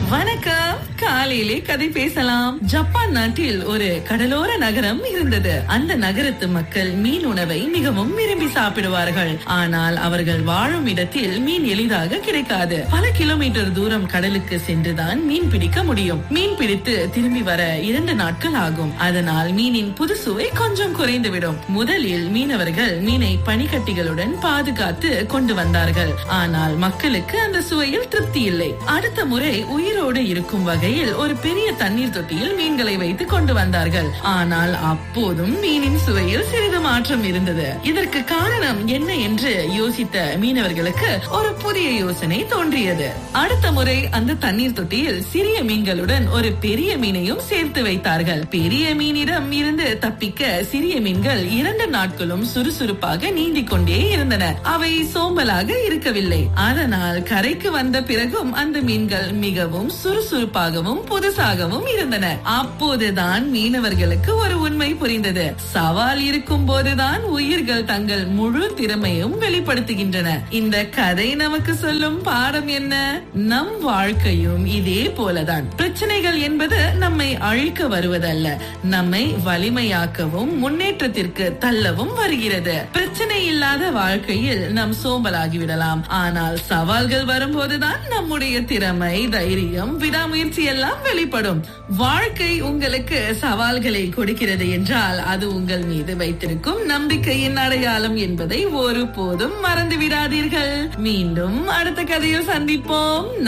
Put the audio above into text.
வணக்கம் காலையிலே கதை பேசலாம் ஜப்பான் நாட்டில் ஒரு கடலோர நகரம் இருந்தது அந்த நகரத்து மக்கள் மீன் உணவை மிகவும் விரும்பி சாப்பிடுவார்கள் ஆனால் அவர்கள் வாழும் இடத்தில் மீன் எளிதாக கிடைக்காது பல கிலோமீட்டர் தூரம் கடலுக்கு சென்றுதான் மீன் பிடிக்க முடியும் மீன் பிடித்து திரும்பி வர இரண்டு நாட்கள் ஆகும் அதனால் மீனின் புது சுவை கொஞ்சம் குறைந்துவிடும் முதலில் மீனவர்கள் மீனை பனிக்கட்டிகளுடன் பாதுகாத்து கொண்டு வந்தார்கள் ஆனால் மக்களுக்கு அந்த சுவையில் திருப்தி இல்லை அடுத்த முறை உயிரோடு இருக்கும் வகையில் ஒரு பெரிய தண்ணீர் தொட்டியில் மீன்களை வைத்து கொண்டு வந்தார்கள் ஆனால் அப்போதும் மீனின் சுவையில் சிறிது மாற்றம் இருந்தது இதற்கு காரணம் என்ன என்று யோசித்த மீனவர்களுக்கு ஒரு புதிய யோசனை தோன்றியது அடுத்த முறை அந்த தண்ணீர் தொட்டியில் சிறிய மீன்களுடன் ஒரு பெரிய மீனையும் சேர்த்து வைத்தார்கள் பெரிய மீனிடம் இருந்து தப்பிக்க சிறிய மீன்கள் இரண்டு நாட்களும் சுறுசுறுப்பாக நீந்திக் கொண்டே இருந்தன அவை சோம்பலாக இருக்கவில்லை அதனால் கரைக்கு வந்த பிறகும் அந்த மீன்கள் மிகவும் சுறுசுறுப்பாகவும் புதுசாகவும் இருந்தன அப்போதுதான் மீனவர்களுக்கு ஒரு உண்மை புரிந்தது சவால் இருக்கும் போதுதான் உயிர்கள் தங்கள் முழு திறமையும் வெளிப்படுத்துகின்றன இந்த கதை நமக்கு சொல்லும் பாடம் என்ன நம் வாழ்க்கையும் இதே போலதான் பிரச்சனைகள் என்பது நம்மை அழிக்க வருவதல்ல நம்மை வலிமையாக்கவும் முன்னேற்றத்திற்கு தள்ளவும் வருகிறது பிரச்சனை இல்லாத வாழ்க்கையில் நம் சோம்பலாகிவிடலாம் ஆனால் சவால்கள் வரும்போதுதான் நம்முடைய திறமை தைரியம் விடாமுயற்சி எல்லாம் வெளிப்படும் வாழ்க்கை உங்களுக்கு சவால்களை கொடுக்கிறது என்றால் அது உங்கள் மீது வைத்திருக்கும் நம்பிக்கையின் அடையாளம் என்பதை ஒருபோதும் மறந்து விடாதீர்கள் மீண்டும் அடுத்த கதையில் சந்திப்போம்